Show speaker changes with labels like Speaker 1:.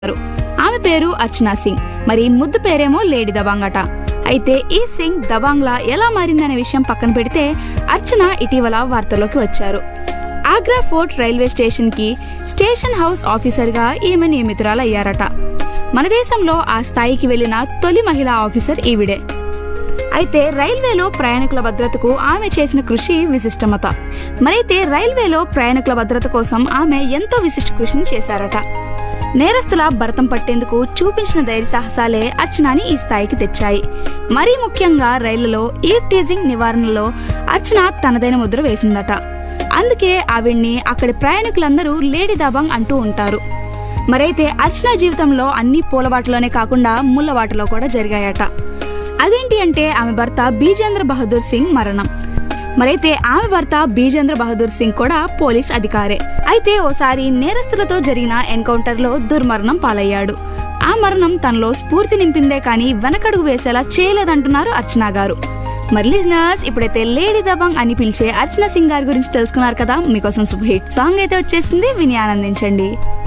Speaker 1: ఆమె పేరు అర్చనా సింగ్ మరి ముద్దు పేరేమో లేడీ దబాంగ్ అట అయితే ఈ సింగ్ దబాంగ్లా ఎలా మారిందనే విషయం పక్కన పెడితే అర్చన ఇటీవల వార్తల్లోకి వచ్చారు ఆగ్రా ఫోర్ట్ రైల్వే స్టేషన్కి స్టేషన్ హౌస్ ఆఫీసర్గా ఈమె నియమితురాలు అయ్యారట మన దేశంలో ఆ స్థాయికి వెళ్ళిన తొలి మహిళా ఆఫీసర్ ఈవిడే అయితే రైల్వేలో ప్రయాణికుల భద్రతకు ఆమె చేసిన కృషి విశిష్టమత మరైతే రైల్వేలో ప్రయాణికుల భద్రత కోసం ఆమె ఎంతో విశిష్ట కృషిని చేశారట నేరస్తుల భరతం పట్టేందుకు చూపించిన ధైర్య సాహసాలే అర్చనాని ఈ స్థాయికి తెచ్చాయి మరీ ముఖ్యంగా రైళ్లలో ఈవ్ టీజింగ్ నివారణలో అర్చన తనదైన ముద్ర వేసిందట అందుకే ఆవిడ్ని అక్కడి ప్రయాణికులందరూ లేడీ దబాంగ్ అంటూ ఉంటారు మరైతే అర్చన జీవితంలో అన్ని పూలబాటలోనే కాకుండా ముళ్ళబాటలో కూడా జరిగాయట అదేంటి అంటే ఆమె భర్త బీజేంద్ర బహదూర్ సింగ్ మరణం మరైతే ఆమె భర్త బీజేంద్ర బహదూర్ సింగ్ కూడా పోలీస్ అధికారే అయితే ఓసారి నేరస్తులతో జరిగిన ఎన్కౌంటర్లో దుర్మరణం పాలయ్యాడు ఆ మరణం తనలో స్ఫూర్తి నింపిందే కానీ వెనకడుగు వేసేలా చేయలేదంటున్నారు అర్చన గారు మరి లిజనర్స్ ఇప్పుడైతే లేడీ దబాంగ్ అని పిలిచే అర్చన సింగ్ గారి గురించి తెలుసుకున్నారు కదా మీకోసం సూపర్ హిట్ సాంగ్ అయితే వచ్చేసింది విని ఆనందించండి